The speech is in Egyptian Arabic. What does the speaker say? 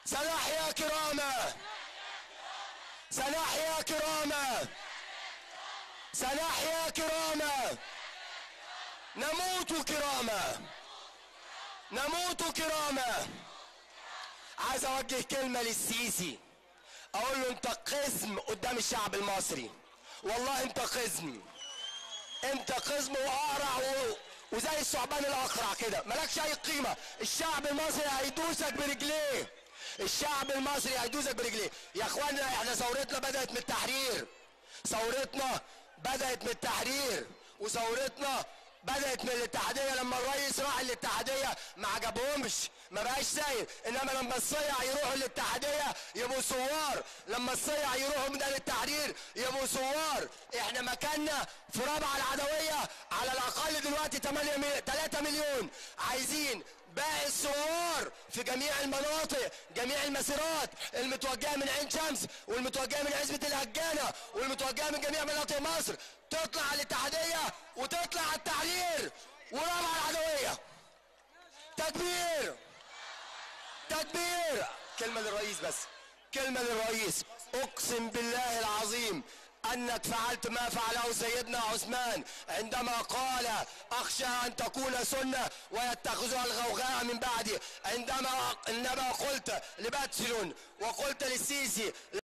سنحيا كرامة سنحيا كرامة سنحيا كرامة نموت كرامة نموت كرامة عايز اوجه كلمة للسيسي اقول له انت قزم قدام الشعب المصري والله انت قزم انت قزم واقرع و... وزي الثعبان الاقرع كده مالكش اي قيمه الشعب المصري هيدوسك برجليه الشعب المصري هيدوسك برجليه يا اخوانا احنا ثورتنا بدات من التحرير ثورتنا بدات من التحرير وثورتنا بدات من الاتحاديه لما الرئيس راح الاتحاديه ما عجبهمش ما بقاش ساير انما لما الصيع يروحوا الاتحاديه يبقوا ثوار لما الصيع يروحوا من التحرير يبقوا ثوار احنا مكاننا في رابعه العدويه على الاقل دلوقتي 8 مي... 3 مليون عايزين باقي الثوار في جميع المناطق جميع المسيرات المتوجهه من عين شمس والمتوجهه من عزبه الهجانه والمتوجهه من جميع مناطق مصر تطلع على الاتحاديه وتطلع على التحرير ورابعه العدويه تكبير تكبير كلمه للرئيس بس كلمه للرئيس اقسم بالله العظيم انك فعلت ما فعله سيدنا عثمان عندما قال اخشى ان تكون سنه ويتخذها الغوغاء من بعدي عندما انما قلت لباتسلون وقلت للسيسي